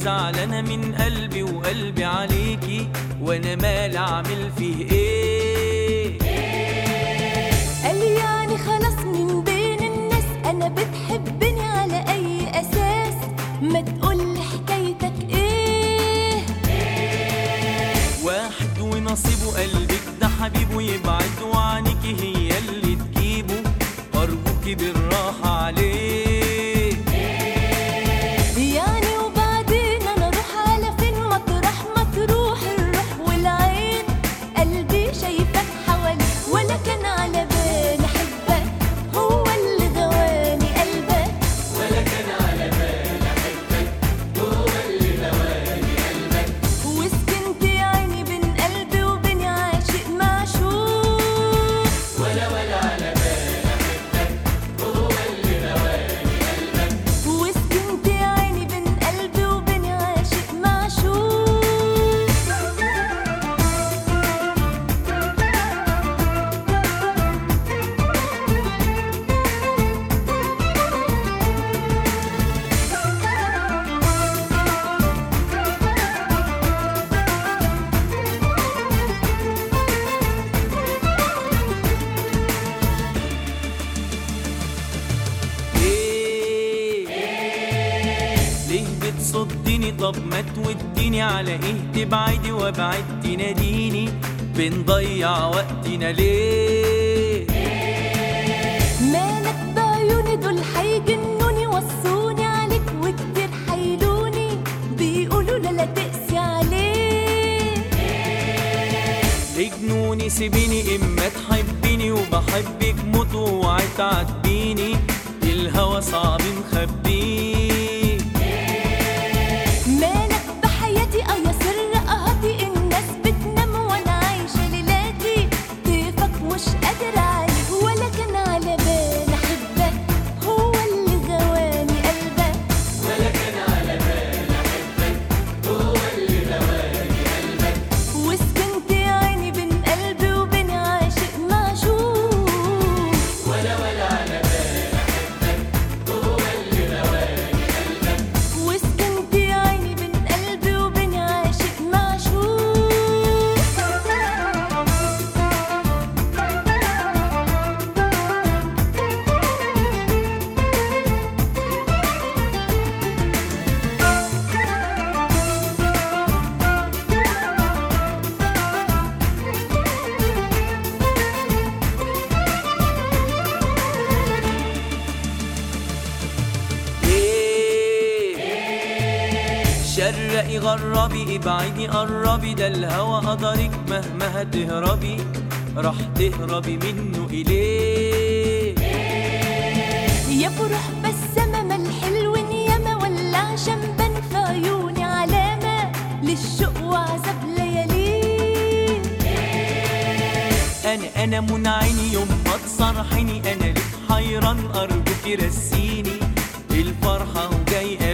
زعلانة من قلبي وقلبي عليكي وانا مال اعمل فيه ايه قال يعني خلاص من بين الناس انا بتحبني على اي اساس ما تقول حكايتك ايه واحد ونصيبه قلبك ده حبيبه يبعد وعنيكي هي اللي تجيبه ارجوكي بالراحة عليه يعني وبعدين انا اروح على فين مطرح ما تروح الروح والعين قلبي شايفك حوالي ولا كان على بالي احبك هو اللي غواني قلبك وسكنت يا عيني بين قلبي وبين عاشق معشوق وسكنت يا عيني بين قلبي وبين عاشق معشوق ايه ليه بتصدني طب ما توديني على ايه تبعدي وابعد تناديني بنضيع وقتنا ليه مالك بعيوني دول حيجنوني وصوني عليك وكتير حيلوني بيقولوا لا لا تقسي عليه ليه جنوني سيبيني اما تحبيني وبحبك موت واوعي تعاتبيني الهوى صعب نخبيه مالك بحياتي اه يا سر قهاتي الناس بتنام وانا عايشه ليلاتي ضيفك مش قادر عليه ولا كان على بالي احبك هو اللي غواني قلبك وسكنت يا عيني بين قلبي وبين عاشق معشوق وسكنت يا عيني بين قلبي وبين عاشق معشوق ايه شرقي غربي ابعدي قربي ده الهوى قدرك مهما هتهربي راح تهربي منه اليه يا بروح بسمة ما الحلو ياما ولا عشان بان في عيوني علامة للشوق وعذاب ليالي انا انا منعيني يوم ما تصرحيني انا لك حيران ارجوكي رسيني الفرحه وجاي